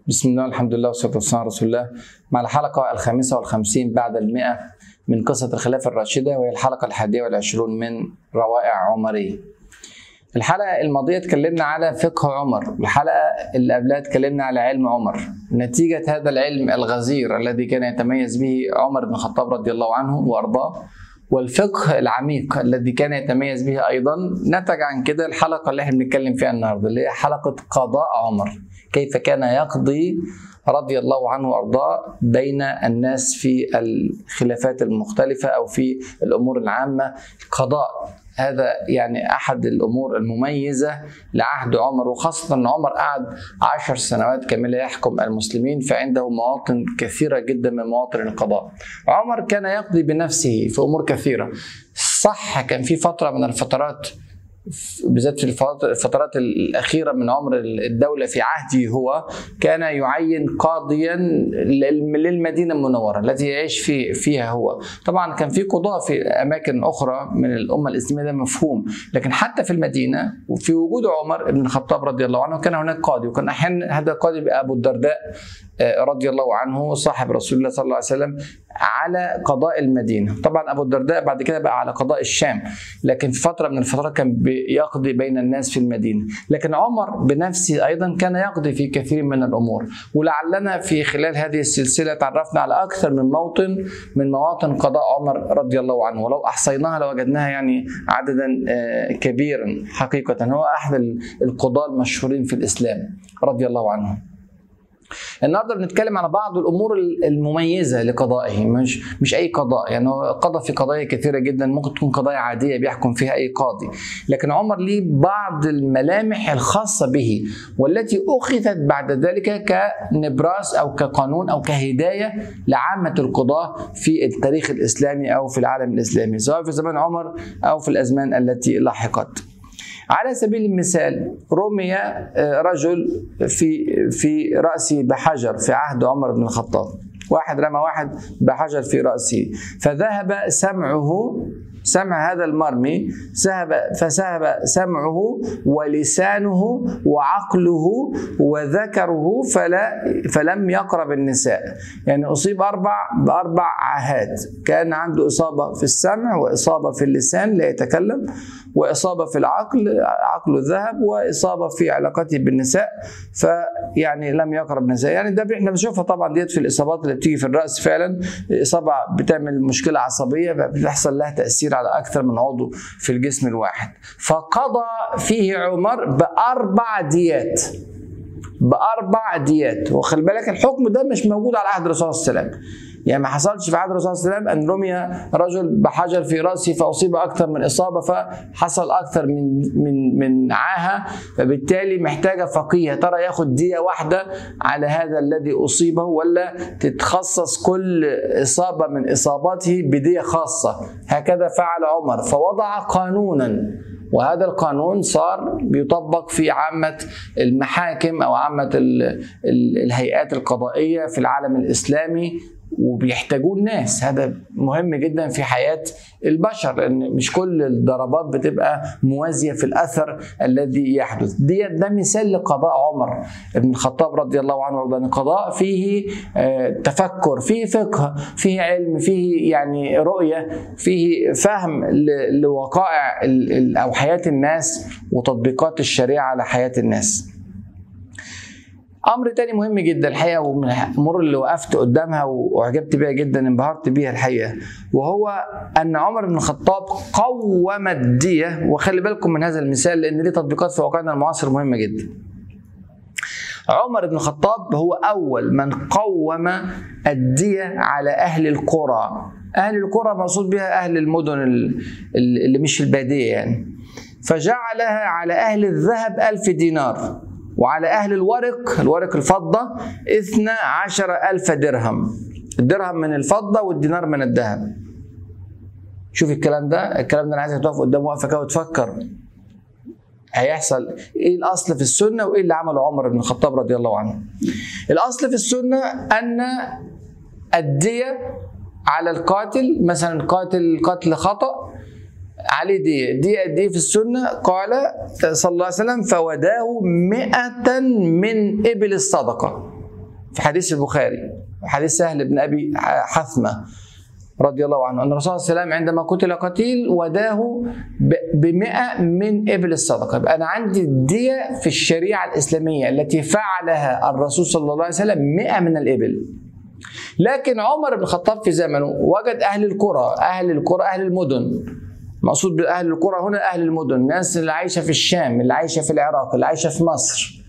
بسم الله الحمد لله والصلاة والسلام على رسول الله مع الحلقة الخامسة والخمسين بعد المئة من قصة الخلافة الراشدة وهي الحلقة الحادية والعشرون من روائع عمرية الحلقة الماضية اتكلمنا على فقه عمر الحلقة اللي قبلها اتكلمنا على علم عمر نتيجة هذا العلم الغزير الذي كان يتميز به عمر بن الخطاب رضي الله عنه وأرضاه والفقه العميق الذي كان يتميز به ايضا نتج عن كده الحلقه اللي احنا بنتكلم فيها النهارده اللي هي حلقه قضاء عمر كيف كان يقضي رضي الله عنه وارضاه بين الناس في الخلافات المختلفه او في الامور العامه قضاء هذا يعني احد الامور المميزه لعهد عمر وخاصه ان عمر قعد عشر سنوات كامله يحكم المسلمين فعنده مواطن كثيره جدا من مواطن القضاء. عمر كان يقضي بنفسه في امور كثيره. صح كان في فتره من الفترات بالذات في الفترات الأخيرة من عمر الدولة في عهده هو كان يعين قاضيا للمدينة المنورة التي يعيش في فيها هو طبعا كان في قضاة في أماكن أخرى من الأمة الإسلامية ده مفهوم لكن حتى في المدينة وفي وجود عمر بن الخطاب رضي الله عنه كان هناك قاضي وكان أحيانا هذا القاضي بقى أبو الدرداء رضي الله عنه صاحب رسول الله صلى الله عليه وسلم على قضاء المدينه طبعا ابو الدرداء بعد كده بقى على قضاء الشام لكن في فتره من الفترات كان بيقضي بين الناس في المدينه لكن عمر بنفسه ايضا كان يقضي في كثير من الامور ولعلنا في خلال هذه السلسله تعرفنا على اكثر من موطن من مواطن قضاء عمر رضي الله عنه ولو احصيناها لوجدناها يعني عددا كبيرا حقيقه هو احد القضاه المشهورين في الاسلام رضي الله عنه النهارده بنتكلم على بعض الامور المميزه لقضائه مش مش اي قضاء يعني هو قضى في قضايا كثيره جدا ممكن تكون قضايا عاديه بيحكم فيها اي قاضي لكن عمر ليه بعض الملامح الخاصه به والتي اخذت بعد ذلك كنبراس او كقانون او كهدايه لعامه القضاه في التاريخ الاسلامي او في العالم الاسلامي سواء في زمان عمر او في الازمان التي لاحقت على سبيل المثال رمي رجل في في راسه بحجر في عهد عمر بن الخطاب واحد رمى واحد بحجر في راسه فذهب سمعه سمع هذا المرمي سهب فسهب سمعه ولسانه وعقله وذكره فلا فلم يقرب النساء يعني اصيب اربع باربع عاهات كان عنده اصابه في السمع واصابه في اللسان لا يتكلم واصابه في العقل عقله ذهب واصابه في علاقته بالنساء فيعني لم يقرب النساء يعني ده احنا بنشوفها طبعا ديت في الاصابات اللي بتيجي في الراس فعلا اصابه بتعمل مشكله عصبيه بتحصل لها تاثير على اكثر من عضو في الجسم الواحد فقضى فيه عمر باربع ديات باربع ديات وخلي بالك الحكم ده مش موجود على عهد الرسول صلى الله عليه وسلم يعني ما حصلش في عهد الرسول صلى الله عليه وسلم ان رمي رجل بحجر في راسه فاصيب اكثر من اصابه فحصل اكثر من من من عاهه فبالتالي محتاجه فقيه ترى ياخد ديه واحده على هذا الذي اصيبه ولا تتخصص كل اصابه من اصاباته بديه خاصه هكذا فعل عمر فوضع قانونا وهذا القانون صار بيطبق في عامة المحاكم أو عامة الهيئات القضائية في العالم الإسلامي وبيحتاجوه الناس هذا مهم جدا في حياة البشر لأن مش كل الضربات بتبقى موازية في الأثر الذي يحدث دي ده مثال لقضاء عمر بن الخطاب رضي الله عنه وارضاه قضاء فيه تفكر فيه فقه فيه علم فيه يعني رؤية فيه فهم لوقائع أو حياة الناس وتطبيقات الشريعة على حياة الناس امر تاني مهم جدا الحقيقه ومن الامور اللي وقفت قدامها واعجبت بيها جدا انبهرت بيها الحقيقه وهو ان عمر بن الخطاب قوم الديه وخلي بالكم من هذا المثال لان ليه تطبيقات في واقعنا المعاصر مهمه جدا عمر بن الخطاب هو اول من قوم الديه على اهل القرى اهل القرى مقصود بها اهل المدن اللي مش الباديه يعني فجعلها على اهل الذهب ألف دينار وعلى أهل الورق الورق الفضة اثنى عشر ألف درهم الدرهم من الفضة والدينار من الذهب شوف الكلام ده الكلام ده أنا عايزك تقف قدام وقفة كده وتفكر هيحصل ايه الاصل في السنه وايه اللي عمله عمر بن الخطاب رضي الله عنه الاصل في السنه ان الديه على القاتل مثلا قاتل قتل خطأ عليه دية دي قد ايه في السنة قال صلى الله عليه وسلم فوداه مئة من إبل الصدقة في حديث البخاري حديث سهل بن ابي حثمه رضي الله عنه ان الرسول صلى الله عليه وسلم عندما قتل قتيل وداه ب 100 من ابل الصدقه يبقى انا عندي الديه في الشريعه الاسلاميه التي فعلها الرسول صلى الله عليه وسلم 100 من الابل لكن عمر بن الخطاب في زمنه وجد اهل القرى اهل القرى اهل المدن مقصود باهل القرى هنا اهل المدن الناس اللي عايشه في الشام اللي عايشه في العراق اللي عايشه في مصر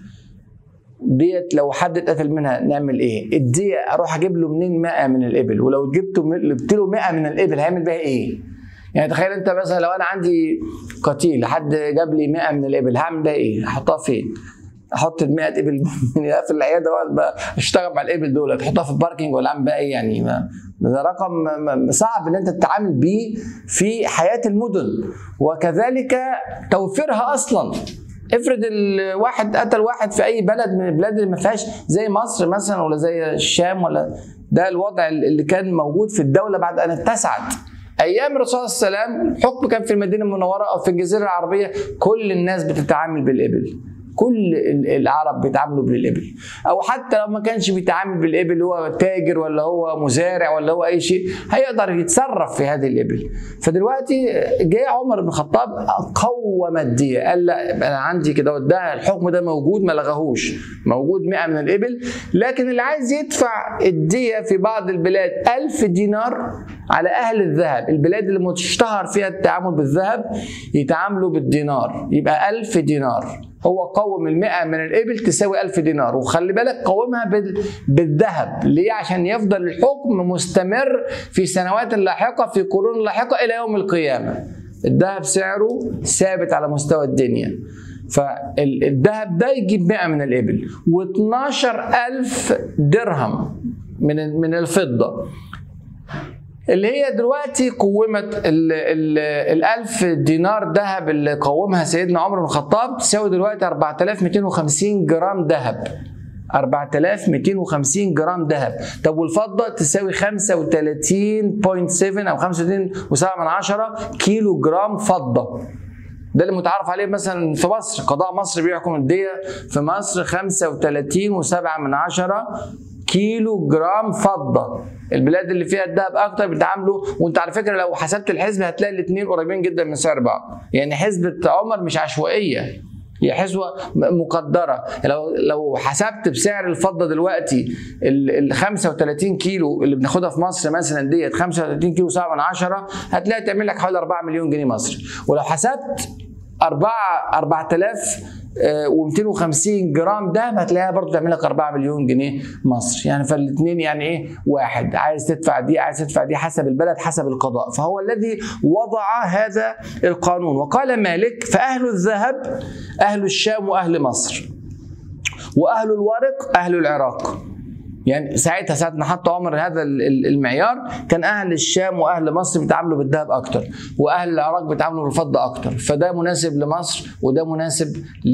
ديت لو حد اتقتل منها نعمل ايه؟ الدية اروح اجيب له منين 100 من الابل ولو جبته جبت له 100 من الابل هيعمل بيها ايه؟ يعني تخيل انت مثلا لو انا عندي قتيل حد جاب لي 100 من الابل هعمل بيها ايه؟ احطها فين؟ احط ال 100 ابل في العياده واقعد اشتغل مع الابل دول احطها في الباركينج ولا اعمل بقى ايه يعني ما ده رقم صعب ان انت تتعامل بيه في حياه المدن وكذلك توفيرها اصلا افرض الواحد قتل واحد في اي بلد من البلاد اللي ما فيهاش زي مصر مثلا ولا زي الشام ولا ده الوضع اللي كان موجود في الدوله بعد ان اتسعت ايام الرسول صلى الله عليه وسلم الحكم كان في المدينه المنوره او في الجزيره العربيه كل الناس بتتعامل بالابل كل العرب بيتعاملوا بالابل او حتى لو ما كانش بيتعامل بالابل هو تاجر ولا هو مزارع ولا هو اي شيء هيقدر يتصرف في هذه الابل فدلوقتي جاء عمر بن الخطاب قوم الدية قال لا انا عندي كده ده الحكم ده موجود ما لغاهوش موجود 100 من الابل لكن اللي عايز يدفع الدية في بعض البلاد 1000 دينار على اهل الذهب البلاد اللي متشتهر فيها التعامل بالذهب يتعاملوا بالدينار يبقى 1000 دينار هو قوم المئة من الإبل تساوي ألف دينار وخلي بالك قومها بالذهب ليه عشان يفضل الحكم مستمر في سنوات لاحقة في قرون لاحقة إلى يوم القيامة الذهب سعره ثابت على مستوى الدنيا فالذهب ده يجيب 100 من الإبل و12 ألف درهم من من الفضة اللي هي دلوقتي قومت ال ال الألف دينار ذهب اللي قومها سيدنا عمر بن الخطاب تساوي دلوقتي 4250 جرام ذهب 4250 جرام ذهب طب والفضة تساوي 35.7 أو 35.7 من عشرة كيلو جرام فضة ده اللي متعارف عليه مثلا في مصر قضاء مصر بيحكم الدية في مصر 35.7 من عشرة كيلو جرام فضة البلاد اللي فيها الذهب اكتر بيتعاملوا وانت على فكره لو حسبت الحسبه هتلاقي الاثنين قريبين جدا من سعر بعض يعني حسبه عمر مش عشوائيه هي حسبه مقدره لو لو حسبت بسعر الفضه دلوقتي ال 35 كيلو اللي بناخدها في مصر مثلا ديت 35 كيلو 7 من 10 هتلاقي تعمل لك حوالي 4 مليون جنيه مصري ولو حسبت 4 4000 و250 جرام دهب هتلاقيها برضه تعمل لك 4 مليون جنيه مصري يعني فالاثنين يعني ايه واحد عايز تدفع دي عايز تدفع دي حسب البلد حسب القضاء فهو الذي وضع هذا القانون وقال مالك فاهل الذهب اهل الشام واهل مصر واهل الورق اهل العراق يعني ساعتها ساعة ما حط عمر هذا المعيار كان أهل الشام وأهل مصر بيتعاملوا بالذهب أكتر وأهل العراق بيتعاملوا بالفضة أكتر فده مناسب لمصر وده مناسب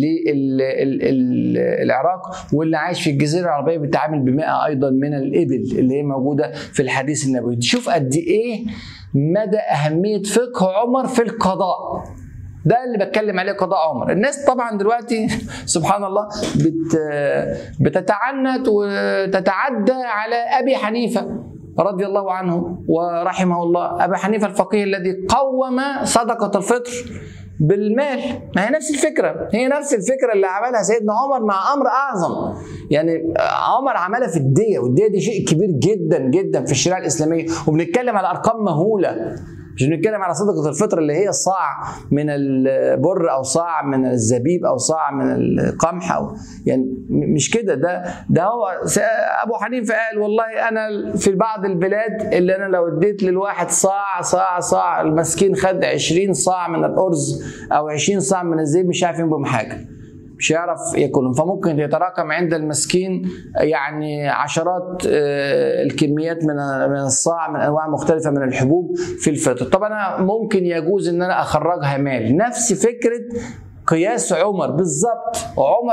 للعراق واللي عايش في الجزيرة العربية بيتعامل بمئة أيضا من الإبل اللي هي موجودة في الحديث النبوي شوف قد إيه مدى أهمية فقه عمر في القضاء ده اللي بتكلم عليه قضاء عمر الناس طبعا دلوقتي سبحان الله بت بتتعنت وتتعدى على ابي حنيفه رضي الله عنه ورحمه الله ابي حنيفه الفقيه الذي قوم صدقه الفطر بالمال ما هي نفس الفكره هي نفس الفكره اللي عملها سيدنا عمر مع امر اعظم يعني عمر عملها في الديه والديه دي شيء كبير جدا جدا في الشريعه الاسلاميه وبنتكلم على ارقام مهوله مش بنتكلم على صدقة الفطر اللي هي صاع من البر أو صاع من الزبيب أو صاع من القمح أو يعني مش كده ده ده هو أبو حنيفة قال والله أنا في بعض البلاد اللي أنا لو اديت للواحد صاع صاع صاع المسكين خد 20 صاع من الأرز أو 20 صاع من الزبيب مش عارف ينبهم حاجة مش هيعرف ياكلهم فممكن يتراكم عند المسكين يعني عشرات الكميات من من الصاع من انواع مختلفه من الحبوب في الفطر طب انا ممكن يجوز ان انا اخرجها مال نفس فكره قياس عمر بالظبط عمر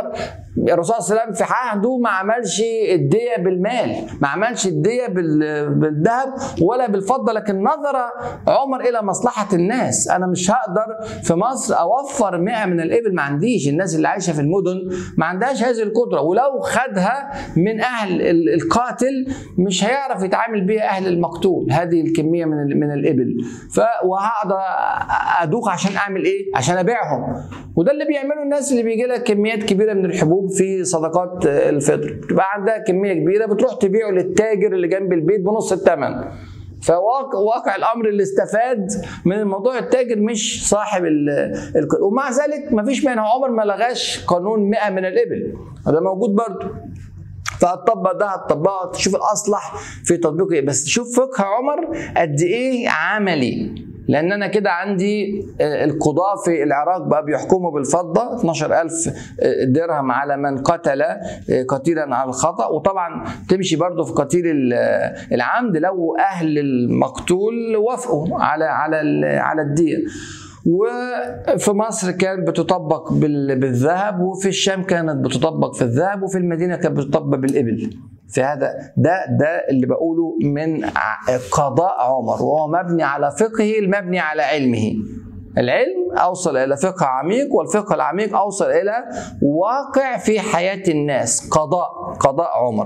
الرسول صلى الله عليه وسلم في عهده ما عملش الدية بالمال ما عملش الدية بال- بالذهب ولا بالفضة لكن نظر عمر إلى مصلحة الناس أنا مش هقدر في مصر أوفر 100 من الإبل ما عنديش الناس اللي عايشة في المدن ما عندهاش هذه القدرة ولو خدها من أهل ال- القاتل مش هيعرف يتعامل بيها أهل المقتول هذه الكمية من ال- من الإبل ف وهقدر أدوخ عشان أعمل إيه؟ عشان أبيعهم وده اللي بيعمله الناس اللي بيجي لها كميات كبيرة من الحبوب في صدقات الفطر بتبقى عندها كمية كبيرة بتروح تبيعه للتاجر اللي جنب البيت بنص الثمن فواقع واقع الامر اللي استفاد من الموضوع التاجر مش صاحب ال ال ومع ذلك ما فيش مانع عمر ما لغاش قانون 100 من الابل وده موجود برضه فهتطبق ده هتطبقه تشوف الاصلح في تطبيقه ايه بس شوف فقه عمر قد ايه عملي لان انا كده عندي آه، القضاة في العراق بقى بيحكموا بالفضة 12000 درهم على من قتل آه، قتيلا على الخطأ وطبعا تمشي برضو في قتيل ال- آه، العمد لو اهل المقتول وافقوا على على ال- على الدية وفي مصر كانت بتطبق بال- بالذهب وفي الشام كانت بتطبق في الذهب وفي المدينه كانت بتطبق بالابل في هذا ده ده اللي بقوله من ع- قضاء عمر وهو مبني على فقهه المبني على علمه العلم اوصل الى فقه عميق والفقه العميق اوصل الى واقع في حياه الناس قضاء قضاء عمر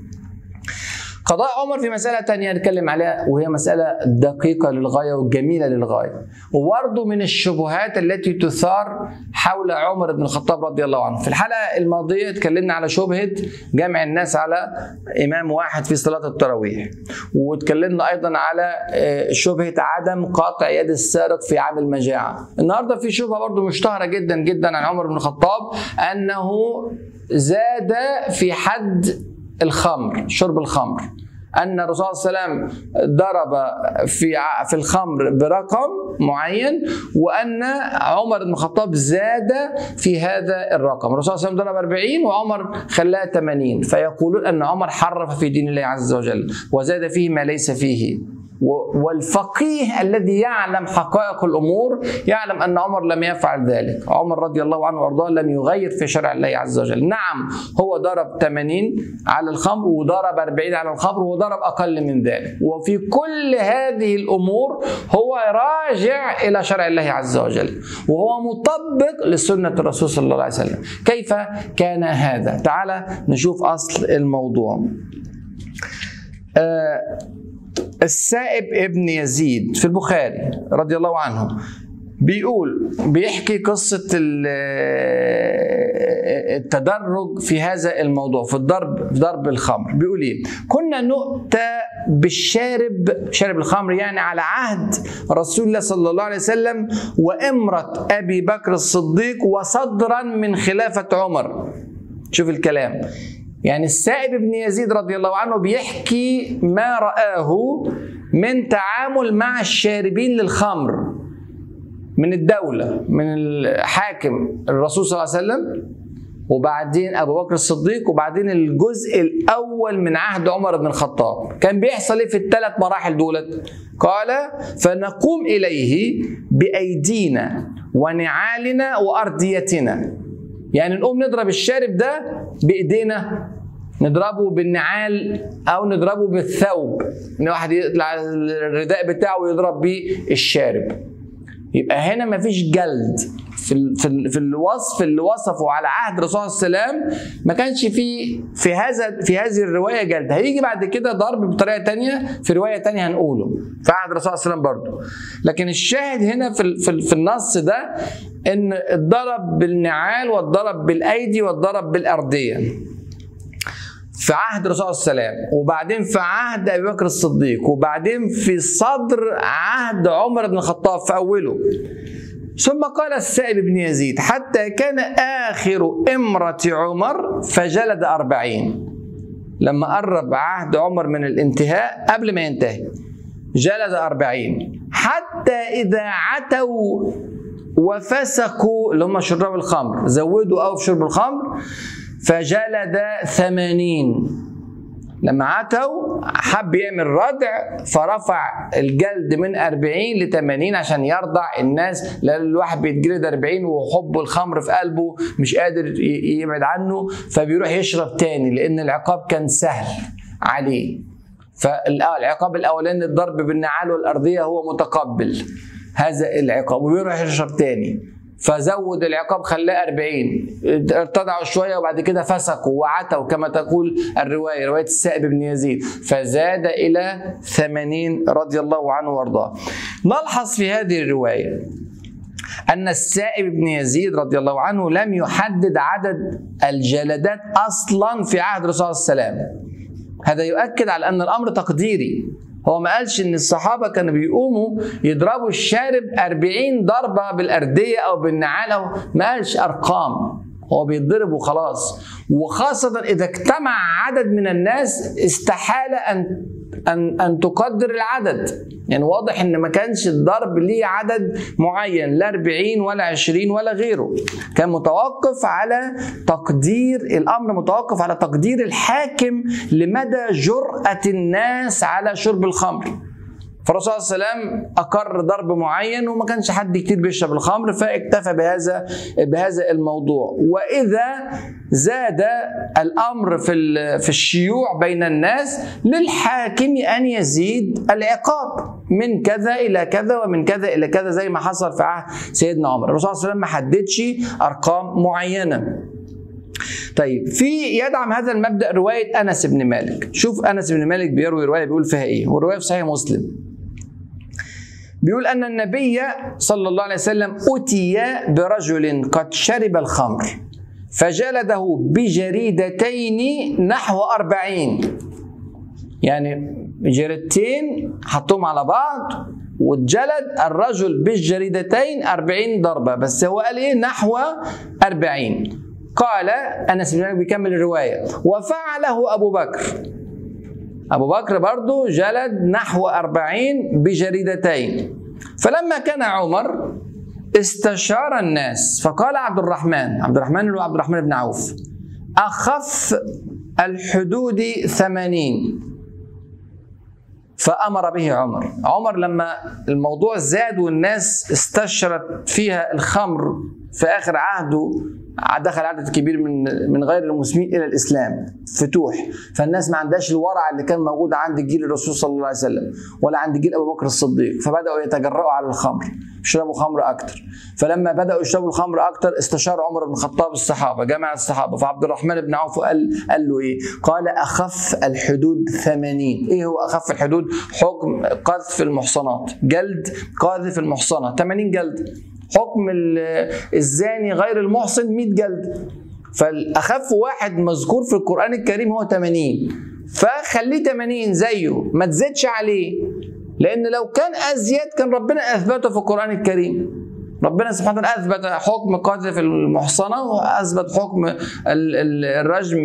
قضاء عمر في مسألة تانية نتكلم عليها وهي مسألة دقيقة للغاية وجميلة للغاية وبرضه من الشبهات التي تثار حول عمر بن الخطاب رضي الله عنه في الحلقة الماضية اتكلمنا على شبهة جمع الناس على إمام واحد في صلاة التراويح واتكلمنا أيضا على آه، شبهة عدم قطع يد السارق في عام المجاعة النهاردة في شبهة برضه مشتهرة جدا جدا عن عمر بن الخطاب أنه زاد في حد الخمر شرب الخمر ان الرسول صلى الله عليه وسلم ضرب في ع- في الخمر برقم معين وان عمر بن الخطاب زاد في هذا الرقم الرسول صلى الله عليه وسلم ضرب 40 وعمر خلاها 80 فيقولون ان عمر حرف في دين الله عز وجل وزاد فيه ما ليس فيه و- والفقيه الذي يعلم حقائق الامور يعلم ان عمر لم يفعل ذلك، عمر رضي الله عنه وارضاه لم يغير في شرع الله عز وجل، نعم هو ضرب 80 على الخمر وضرب 40 على الخمر وضرب اقل من ذلك، وفي كل هذه الامور هو راجع الى شرع الله عز وجل، وهو مطبق لسنه الرسول صلى الله عليه وسلم، كيف كان هذا؟ تعال نشوف اصل الموضوع. آه السائب ابن يزيد في البخاري رضي الله عنه بيقول بيحكي قصة ال- التدرج في هذا الموضوع في الضرب في ضرب الخمر بيقول ايه كنا نؤتى بالشارب شارب الخمر يعني على عهد رسول الله صلى الله عليه وسلم وامرة أبي بكر الصديق وصدرا من خلافة عمر شوف الكلام يعني السائب بن يزيد رضي الله عنه بيحكي ما رآه من تعامل مع الشاربين للخمر من الدولة من الحاكم الرسول صلى الله عليه وسلم وبعدين ابو بكر الصديق وبعدين الجزء الاول من عهد عمر بن الخطاب كان بيحصل ايه في الثلاث مراحل دولت قال فنقوم اليه بايدينا ونعالنا وارديتنا يعني نقوم نضرب الشارب ده بايدينا نضربه بالنعال او نضربه بالثوب ان واحد يطلع الرداء بتاعه ويضرب بيه الشارب يبقى هنا مفيش جلد في ال في, ال في الوصف اللي وصفه على عهد الرسول صلى الله عليه وسلم ما كانش في في هذا في هذه الروايه جلد هيجي بعد كده ضرب بطريقه تانية في روايه تانية هنقوله في عهد الرسول صلى الله عليه وسلم برضه لكن الشاهد هنا في ال- في, ال- في النص ده ان الضرب بالنعال والضرب بالايدي والضرب بالارديه في عهد الرسول صلى الله عليه وسلم وبعدين في عهد ابي بكر الصديق وبعدين في صدر عهد عمر بن الخطاب في اوله ثم قال السائب بن يزيد حتى كان آخر إمرة عمر فجلد أربعين لما قرب عهد عمر من الانتهاء قبل ما ينتهي جلد أربعين حتى إذا عتوا وفسقوا اللي هم شراب الخمر زودوا أو في شرب الخمر فجلد ثمانين لما عتوا حب يعمل ردع فرفع الجلد من 40 ل 80 عشان يرضع الناس لان الواحد بيتجلد 40 وحب الخمر في قلبه مش قادر ي- يبعد عنه فبيروح يشرب تاني لان العقاب كان سهل عليه فالعقاب الاولاني الضرب بالنعال والارضيه هو متقبل هذا العقاب وبيروح يشرب تاني فزود العقاب خلاه 40 ارتضعوا شويه وبعد كده فسقوا وعتوا كما تقول الروايه روايه السائب بن يزيد فزاد الى 80 رضي الله عنه وارضاه. نلحظ في هذه الروايه أن السائب بن يزيد رضي الله عنه لم يحدد عدد الجلدات أصلا في عهد الرسول صلى الله عليه وسلم هذا يؤكد على أن الأمر تقديري هو ما قالش ان الصحابه كانوا بيقوموا يضربوا الشارب 40 ضربه بالارديه او بالنعال او ما قالش ارقام هو بيتضرب وخلاص وخاصة إذا اجتمع عدد من الناس استحال أن أن أن تقدر العدد يعني واضح إن ما كانش الضرب ليه عدد معين لا 40 ولا 20 ولا غيره كان متوقف على تقدير الأمر متوقف على تقدير الحاكم لمدى جرأة الناس على شرب الخمر فالرسول صلى الله عليه وسلم اقر ضرب معين وما كانش حد كتير بيشرب الخمر فاكتفى بهذا بهذا الموضوع واذا زاد الامر في في الشيوع بين الناس للحاكم ان يزيد العقاب من كذا الى كذا ومن كذا الى كذا زي ما حصل في عهد سيدنا عمر الرسول صلى الله عليه وسلم ما حددش ارقام معينه طيب في يدعم هذا المبدا روايه انس بن مالك شوف انس بن مالك بيروي روايه بيقول فيها ايه والروايه في صحيح مسلم بيقول ان النبي صلى الله عليه وسلم اتي برجل قد شرب الخمر فجلده بجريدتين نحو أربعين يعني جريدتين حطوهم على بعض واتجلد الرجل بالجريدتين أربعين ضربة بس هو قال إيه نحو أربعين قال أنس بن مالك بيكمل الرواية وفعله أبو بكر أبو بكر برضو جلد نحو أربعين بجريدتين فلما كان عمر استشار الناس فقال عبد الرحمن عبد الرحمن اللي هو عبد الرحمن بن عوف أخف الحدود ثمانين فأمر به عمر عمر لما الموضوع زاد والناس استشرت فيها الخمر في آخر عهده دخل عدد كبير من من غير المسلمين الى الاسلام فتوح فالناس ما عندهاش الورع اللي كان موجود عند جيل الرسول صلى الله عليه وسلم ولا عند جيل ابو بكر الصديق فبداوا يتجرؤوا على الخمر يشربوا خمر اكتر فلما بداوا يشربوا الخمر اكتر استشار عمر بن الخطاب الصحابه جمع الصحابه فعبد الرحمن بن عوف قال قال له ايه؟ قال اخف الحدود ثمانين ايه هو اخف الحدود؟ حكم قذف المحصنات جلد قاذف المحصنه 80 جلد حكم الزاني غير المحصن 100 جلد فالاخف واحد مذكور في القران الكريم هو 80 فخليه 80 زيه ما تزيدش عليه لان لو كان ازيد كان ربنا اثبته في القران الكريم ربنا سبحانه وتعالى اثبت حكم قاذف المحصنه واثبت حكم الرجم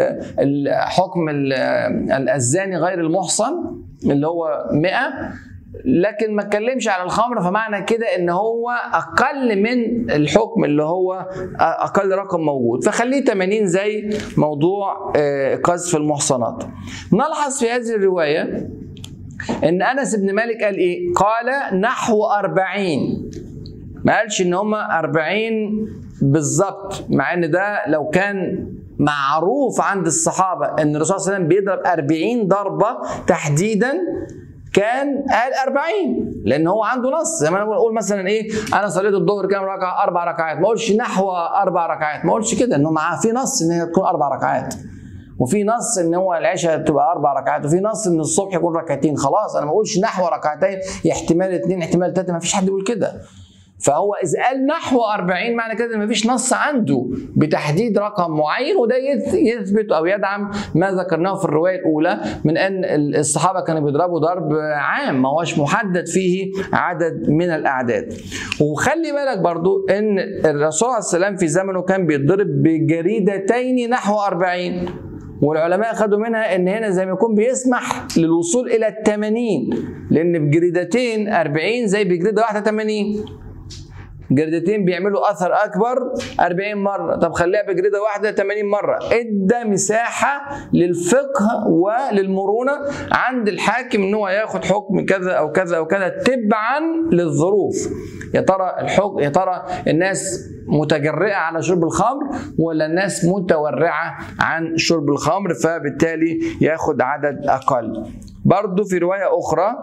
حكم الزاني غير المحصن اللي هو 100 لكن ما اتكلمش على الخمر فمعنى كده ان هو اقل من الحكم اللي هو اقل رقم موجود فخليه 80 زي موضوع قذف المحصنات نلحظ في هذه الروايه ان انس بن مالك قال ايه قال نحو 40 ما قالش ان هم 40 بالظبط مع ان ده لو كان معروف عند الصحابه ان الرسول صلى الله عليه وسلم بيضرب 40 ضربه تحديدا كان قال 40 لان هو عنده نص زي ما انا بقول مثلا ايه انا صليت الظهر كام ركعه اربع ركعات ما اقولش نحو اربع ركعات ما اقولش كده انه معاه في نص ان هي تكون اربع ركعات وفي نص ان هو العشاء تبقى اربع ركعات وفي نص ان الصبح يكون ركعتين خلاص انا ما اقولش نحو ركعتين احتمال اثنين احتمال ثلاثه ما فيش حد يقول كده فهو اذا قال نحو 40 معنى كده ما فيش نص عنده بتحديد رقم معين وده يثبت او يدعم ما ذكرناه في الروايه الاولى من ان الصحابه كانوا بيضربوا ضرب عام ما هوش محدد فيه عدد من الاعداد وخلي بالك برضو ان الرسول عليه السلام في زمنه كان بيضرب بجريدتين نحو 40 والعلماء خدوا منها ان هنا زي ما يكون بيسمح للوصول الى ال 80 لان بجريدتين 40 زي بجريده واحده 80 جردتين بيعملوا اثر اكبر 40 مره طب خليها بجرده واحده 80 مره ادى مساحه للفقه وللمرونه عند الحاكم ان هو ياخد حكم كذا او كذا او كذا تبعا للظروف يا ترى الحكم يا ترى الناس متجرئه على شرب الخمر ولا الناس متورعه عن شرب الخمر فبالتالي ياخد عدد اقل برضو في روايه اخرى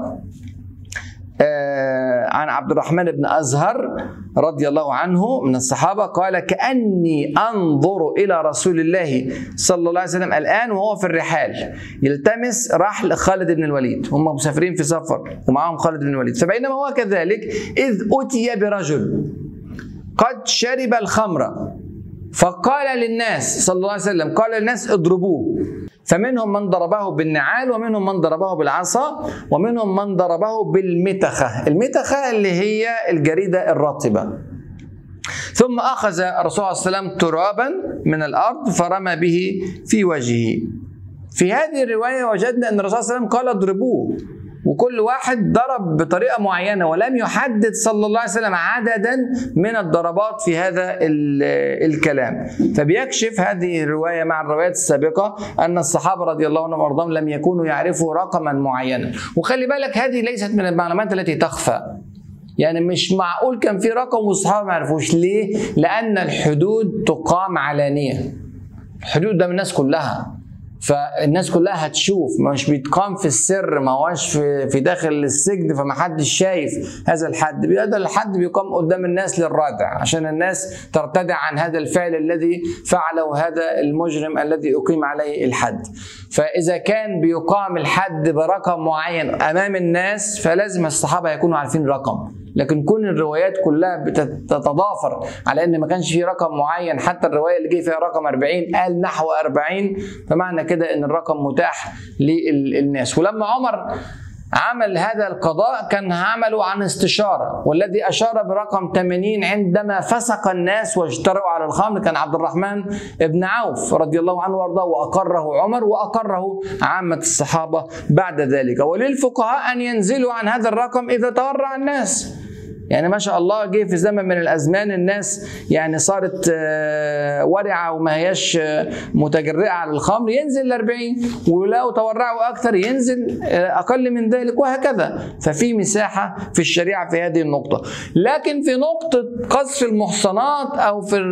آه، عن عبد الرحمن بن أزهر رضي الله عنه من الصحابة قال كأني أنظر إلى رسول الله صلى الله عليه وسلم الآن وهو في الرحال يلتمس رحل خالد بن الوليد هم مسافرين في سفر ومعهم خالد بن الوليد فبينما هو كذلك إذ أتي برجل قد شرب الخمر فقال للناس صلى الله عليه وسلم قال للناس اضربوه فمنهم من ضربه بالنعال ومنهم من ضربه بالعصا ومنهم من ضربه بالمتخة المتخة اللي هي الجريدة الرطبة ثم أخذ الرسول صلى الله عليه وسلم ترابا من الأرض فرمى به في وجهه في هذه الرواية وجدنا أن الرسول صلى الله عليه وسلم قال اضربوه وكل واحد ضرب بطريقه معينه ولم يحدد صلى الله عليه وسلم عددا من الضربات في هذا الكلام فبيكشف هذه الروايه مع الروايات السابقه ان الصحابه رضي الله عنهم وارضاهم لم يكونوا يعرفوا رقما معينا وخلي بالك هذه ليست من المعلومات التي تخفى يعني مش معقول كان في رقم والصحابه ما يعرفوش ليه؟ لان الحدود تقام علانيه الحدود ده من الناس كلها فالناس كلها هتشوف مش بيتقام في السر ما هوش في, في داخل السجن فما حدش شايف هذا الحد هذا الحد بيقام قدام الناس للردع عشان الناس ترتدع عن هذا الفعل الذي فعله هذا المجرم الذي اقيم عليه الحد فاذا كان بيقام الحد برقم معين امام الناس فلازم الصحابه يكونوا عارفين رقم لكن كون الروايات كلها بتتضافر على ان ما كانش في رقم معين حتى الروايه اللي جه فيها رقم 40 قال نحو 40 فمعنى كده ان الرقم متاح للناس ولما عمر عمل هذا القضاء كان عمله عن استشارة والذي أشار برقم 80 عندما فسق الناس واجترؤوا على الخمر كان عبد الرحمن بن عوف رضي الله عنه وارضاه وأقره عمر وأقره عامة الصحابة بعد ذلك وللفقهاء أن ينزلوا عن هذا الرقم إذا تورع الناس يعني ما شاء الله جه في زمن من الازمان الناس يعني صارت آه، ورعه وما هياش آه، متجرئه على الخمر ينزل ل 40 ولو تورعوا اكثر ينزل آه، اقل من ذلك وهكذا ففي مساحه في الشريعه في هذه النقطه لكن في نقطه قذف المحصنات او في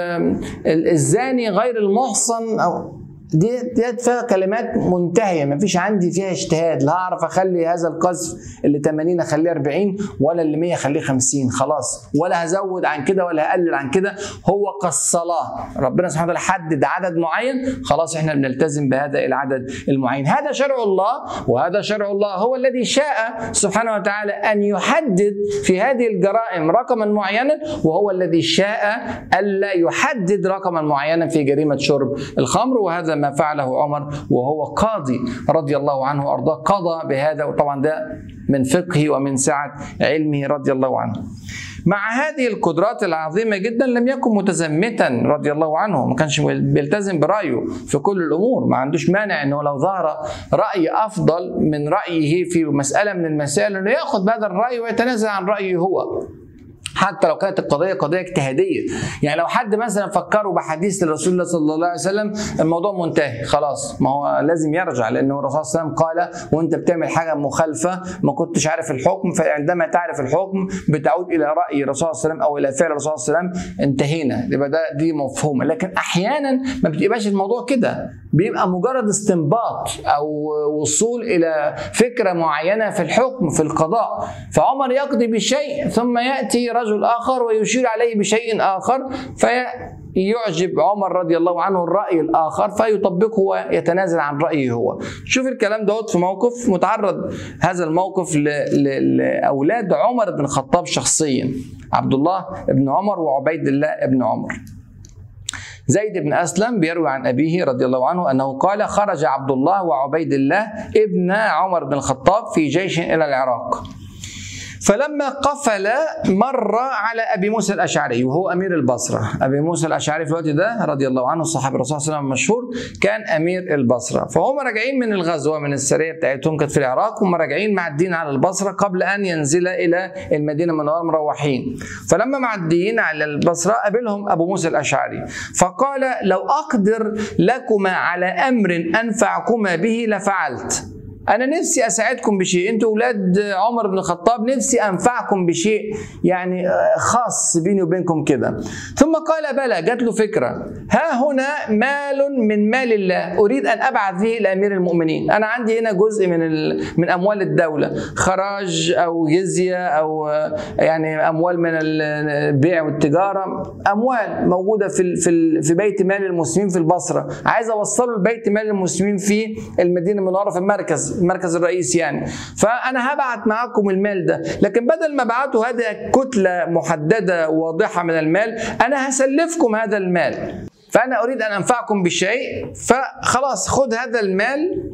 الزاني غير المحصن او دي ديت فيها كلمات منتهيه ما فيش عندي فيها اجتهاد لا اعرف اخلي هذا القذف اللي 80 اخليه 40 ولا اللي 100 اخليه 50 خلاص ولا هزود عن كده ولا هقلل عن كده هو كالصلاه ربنا سبحانه وتعالى حدد عدد معين خلاص احنا بنلتزم بهذا العدد المعين هذا شرع الله وهذا شرع الله هو الذي شاء سبحانه وتعالى ان يحدد في هذه الجرائم رقما معينا وهو الذي شاء الا يحدد رقما معينا في جريمه شرب الخمر وهذا ما فعله عمر وهو قاضي رضي الله عنه وارضاه قضى بهذا وطبعا ده من فقهه ومن سعه علمه رضي الله عنه. مع هذه القدرات العظيمه جدا لم يكن متزمتا رضي الله عنه ما كانش بيلتزم برايه في كل الامور ما عندوش مانع انه لو ظهر راي افضل من رايه في مساله من المسائل انه ياخذ بهذا الراي ويتنازل عن رايه هو حتى لو كانت القضيه قضيه اجتهاديه يعني لو حد مثلا فكروا بحديث لرسول الله صلى الله عليه وسلم الموضوع منتهي خلاص ما هو لازم يرجع لانه الرسول صلى الله عليه وسلم قال وانت بتعمل حاجه مخالفه ما كنتش عارف الحكم فعندما تعرف الحكم بتعود الى راي الرسول صلى الله عليه وسلم او الى فعل الرسول صلى الله عليه وسلم انتهينا يبقى ده دي مفهومه لكن احيانا ما بتبقاش الموضوع كده بيبقى مجرد استنباط او وصول الى فكره معينه في الحكم في القضاء فعمر يقضي بشيء ثم ياتي رجل آخر ويشير عليه بشيء آخر فيعجب عمر رضي الله عنه الرأي الآخر فيطبقه ويتنازل عن رأيه هو شوف الكلام دوت في موقف متعرض هذا الموقف لأولاد عمر بن الخطاب شخصيا عبد الله بن عمر وعبيد الله بن عمر زيد بن اسلم بيروي عن ابيه رضي الله عنه انه قال خرج عبد الله وعبيد الله ابن عمر بن الخطاب في جيش الى العراق فلما قفل مر على ابي موسى الاشعري وهو امير البصره، ابي موسى الاشعري في الوقت ده رضي الله عنه الصحابي الرسول صلى الله عليه وسلم المشهور كان امير البصره، فهم راجعين من الغزوه من السريه بتاعتهم كانت في العراق هم راجعين معديين على البصره قبل ان ينزل الى المدينه المنوره مروحين، فلما معديين على البصره قابلهم ابو موسى الاشعري، فقال لو اقدر لكما على امر انفعكما به لفعلت. انا نفسي اساعدكم بشيء انتوا اولاد عمر بن الخطاب نفسي انفعكم بشيء يعني خاص بيني وبينكم كده ثم قال بلى جات له فكره ها هنا مال من مال الله اريد ان ابعث به الى امير المؤمنين انا عندي هنا جزء من من اموال الدوله خراج او جزيه او يعني اموال من البيع والتجاره اموال موجوده في في في بيت مال المسلمين في البصره عايز اوصله لبيت مال المسلمين في المدينه المنوره في المركز المركز الرئيسي يعني فانا هبعت معاكم المال ده لكن بدل ما ابعته هذه كتله محدده واضحه من المال انا هسلفكم هذا المال فانا اريد ان انفعكم بشيء فخلاص خذ هذا المال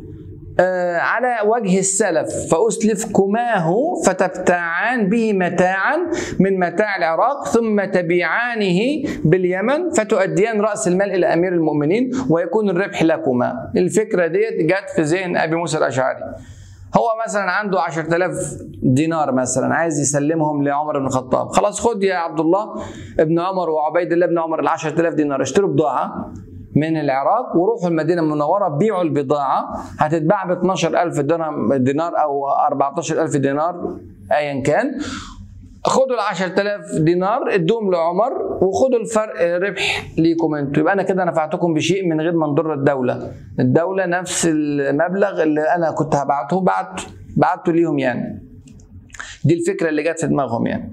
على وجه السلف فأسلفكماه فتبتاعان به متاعا من متاع العراق ثم تبيعانه باليمن فتؤديان رأس المال إلى أمير المؤمنين ويكون الربح لكما الفكرة ديت جت في ذهن أبي موسى الأشعري هو مثلا عنده 10000 دينار مثلا عايز يسلمهم لعمر بن الخطاب خلاص خد يا عبد الله ابن عمر وعبيد الله بن عمر ال 10000 دينار اشتروا بضاعه من العراق وروحوا المدينه المنوره بيعوا البضاعه هتتباع ب 12000 درهم دينار او 14000 دينار ايا كان خدوا ال 10000 دينار ادوهم لعمر وخدوا الفرق ربح ليكم انتوا يبقى انا كده نفعتكم بشيء من غير ما نضر الدوله الدوله نفس المبلغ اللي انا كنت هبعته بعته بعته ليهم يعني دي الفكره اللي جت في دماغهم يعني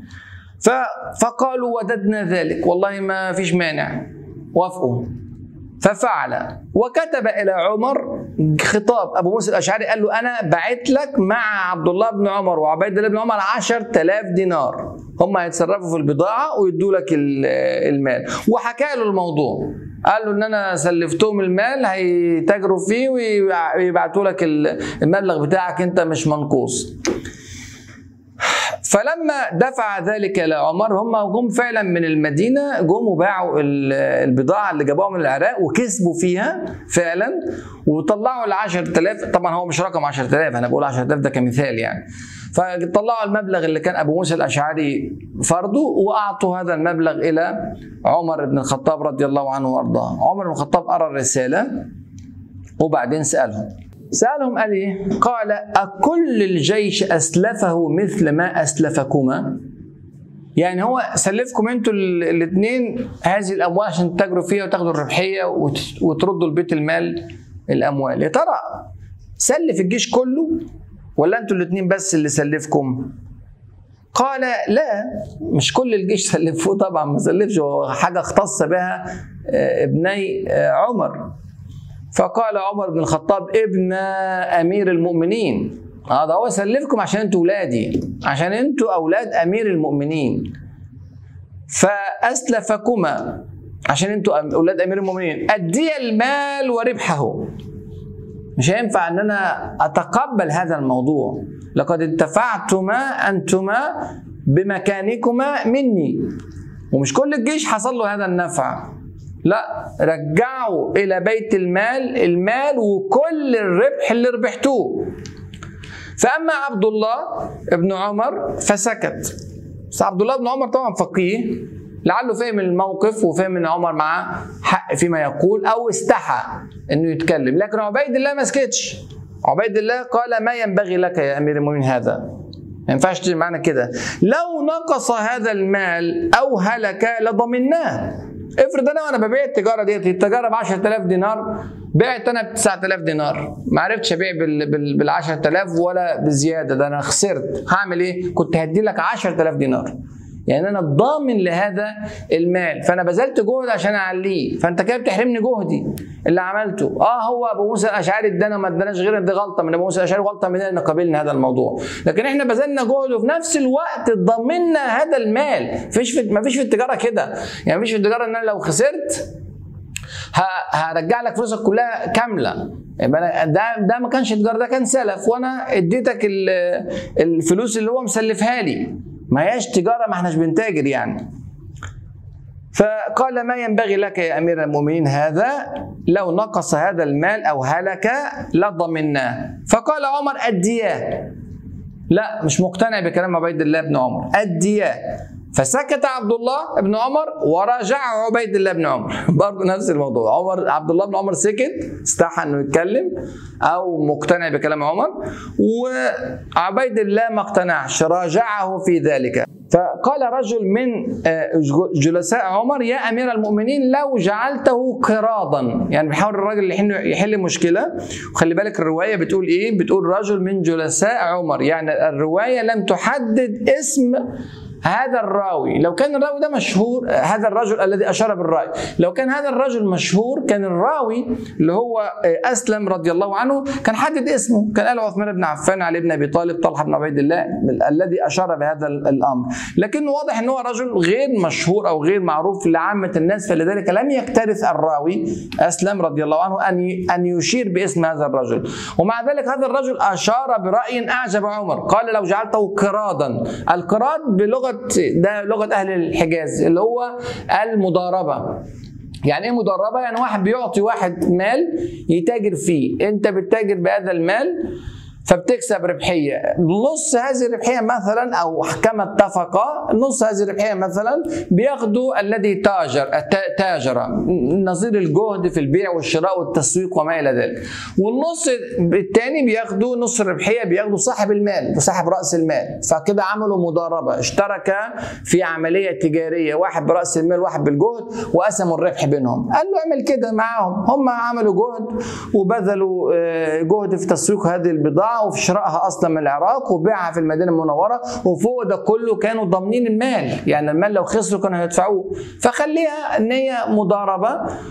فقالوا وددنا ذلك والله ما فيش مانع وافقوا ففعل وكتب الى عمر خطاب ابو موسى الاشعري قال له انا بعت لك مع عبد الله بن عمر وعبيد الله بن عمر 10000 دينار هم هيتصرفوا في البضاعه ويدوا لك المال وحكى له الموضوع قال له ان انا سلفتهم المال هيتاجروا فيه ويبعتوا لك المبلغ بتاعك انت مش منقوص فلما دفع ذلك الى عمر هم جم فعلا من المدينه جم وباعوا البضاعه اللي جابوها من العراق وكسبوا فيها فعلا وطلعوا ال 10000 طبعا هو مش رقم 10000 انا بقول 10000 ده كمثال يعني فطلعوا المبلغ اللي كان ابو موسى الاشعري فرضه واعطوا هذا المبلغ الى عمر بن الخطاب رضي الله عنه وارضاه عمر بن الخطاب ارى الرساله وبعدين سالهم سألهم قال إيه؟ قال أكل الجيش أسلفه مثل ما أسلفكما؟ يعني هو سلفكم انتوا الاثنين هذه الاموال عشان تتاجروا فيها وتاخدوا الربحيه وتردوا لبيت المال الاموال يا ترى سلف الجيش كله ولا انتوا الاثنين بس اللي سلفكم قال لا مش كل الجيش سلفوه طبعا ما سلفش هو حاجه اختص بها ابني عمر فقال عمر بن الخطاب ابن امير المؤمنين هذا هو سلفكم عشان انتوا ولادي عشان انتوا اولاد امير المؤمنين فاسلفكما عشان انتوا اولاد امير المؤمنين ادي المال وربحه مش هينفع ان انا اتقبل هذا الموضوع لقد انتفعتما انتما بمكانكما مني ومش كل الجيش حصل له هذا النفع لا رجعوا الى بيت المال المال وكل الربح اللي ربحتوه فاما عبد الله ابن عمر فسكت بس عبد الله بن عمر طبعا فقيه لعله فهم الموقف وفهم ان عمر معاه حق فيما يقول او استحى انه يتكلم لكن عبيد الله ما سكتش عبيد الله قال ما ينبغي لك يا امير المؤمنين هذا ما ينفعش تيجي معنا كده لو نقص هذا المال او هلك لضمناه افرض انا وانا ببيع التجاره ديت التجاره ب 10000 دينار بعت انا ب 9000 دينار ما عرفتش ابيع بال بال 10000 ولا بزياده ده انا خسرت هعمل ايه؟ كنت هدي لك 10000 دينار يعني انا ضامن لهذا المال فانا بذلت جهد عشان اعليه فانت كده بتحرمني جهدي اللي عملته اه هو ابو موسى الاشعري ادانا ما اداناش غير دي غلطه من ابو موسى الاشعري غلطه مننا ان قبلنا هذا الموضوع لكن احنا بذلنا جهد وفي نفس الوقت ضمننا هذا المال مفيش في مفيش في التجاره كده يعني مفيش في التجاره ان انا لو خسرت هرجع لك فلوسك كلها كامله يبقى ده ده ما كانش تجاره ده كان سلف وانا اديتك الفلوس اللي هو مسلفها لي ما هياش تجاره ما احناش بنتاجر يعني فقال ما ينبغي لك يا امير المؤمنين هذا لو نقص هذا المال او هلك لضمناه فقال عمر ادياه لا مش مقتنع بكلام عبيد الله بن عمر ادياه فسكت عبد الله بن عمر وراجعه عبيد الله بن عمر برضه نفس الموضوع عمر عبد الله بن عمر سكت استحى انه يتكلم او مقتنع بكلام عمر وعبيد الله ما اقتنعش راجعه في ذلك فقال رجل من جلساء عمر يا امير المؤمنين لو جعلته قراضا يعني بيحاول الراجل يحل, يحل مشكله وخلي بالك الروايه بتقول ايه بتقول رجل من جلساء عمر يعني الروايه لم تحدد اسم هذا الراوي لو كان الراوي ده مشهور هذا الرجل الذي اشار بالراي لو كان هذا الرجل مشهور كان الراوي اللي هو اسلم رضي الله عنه كان حدد اسمه كان قال عثمان بن عفان علي بن ابي طالب طلحه بن عبيد الله الذي اشار بهذا الامر لكنه واضح ان هو رجل غير مشهور او غير معروف لعامه الناس فلذلك لم يكترث الراوي اسلم رضي الله عنه ان ان يشير باسم هذا الرجل ومع ذلك هذا الرجل اشار براي اعجب عمر قال لو جعلته قرادا القراد بلغه ده لغه اهل الحجاز اللي هو المضاربه يعني ايه مضاربه يعني واحد بيعطي واحد مال يتاجر فيه انت بتتاجر بهذا المال فبتكسب ربحيه نص هذه الربحيه مثلا او كما اتفقا نص هذه الربحيه مثلا بياخدوا الذي تاجر تاجر نظير الجهد في البيع والشراء والتسويق وما الى ذلك والنص الثاني بياخدوا نص الربحيه بياخدوا صاحب المال وصاحب راس المال فكده عملوا مضاربه اشتركا في عمليه تجاريه واحد براس المال واحد بالجهد وقسموا الربح بينهم قال له اعمل كده معاهم هم عملوا جهد وبذلوا جهد في تسويق هذه البضاعه وفي شرائها اصلا من العراق وبيعها في المدينه المنوره وفوق ده كله كانوا ضامنين المال يعني المال لو خسروا كانوا هيدفعوه فخليها ان هي مضاربه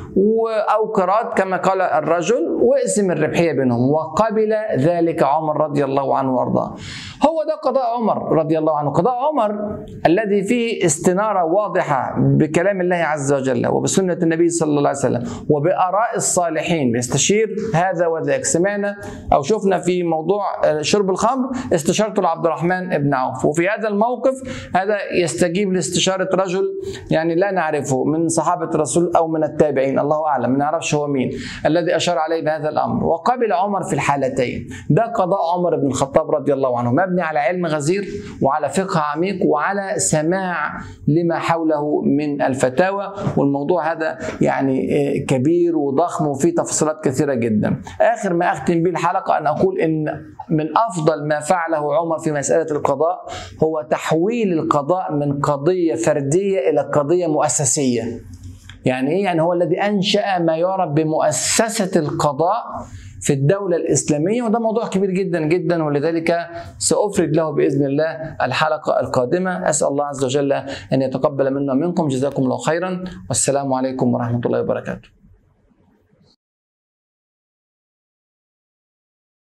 او قراض كما قال الرجل واقسم الربحيه بينهم وقبل ذلك عمر رضي الله عنه وارضاه هو ده قضاء عمر رضي الله عنه قضاء عمر الذي فيه استناره واضحه بكلام الله عز وجل وبسنه النبي صلى الله عليه وسلم وباراء الصالحين بيستشير هذا وذاك سمعنا او شفنا في موضوع شرب الخمر استشارته لعبد الرحمن بن عوف وفي هذا الموقف هذا يستجيب لاستشاره رجل يعني لا نعرفه من صحابه الرسول او من التابعين الله اعلم ما نعرفش هو مين الذي اشار عليه بهذا الامر وقبل عمر في الحالتين ده قضاء عمر بن الخطاب رضي الله عنه مبني على علم غزير وعلى فقه عميق وعلى سماع لما حوله من الفتاوى والموضوع هذا يعني كبير وضخم وفيه تفصيلات كثيره جدا اخر ما اختم به الحلقه ان اقول ان من افضل ما فعله عمر في مساله القضاء هو تحويل القضاء من قضيه فرديه الى قضيه مؤسسيه يعني ايه يعني هو الذي انشا ما يعرف بمؤسسه القضاء في الدولة الإسلامية وده موضوع كبير جدا جدا ولذلك سأفرد له بإذن الله الحلقة القادمة أسأل الله عز وجل أن يتقبل منا ومنكم جزاكم الله خيرا والسلام عليكم ورحمة الله وبركاته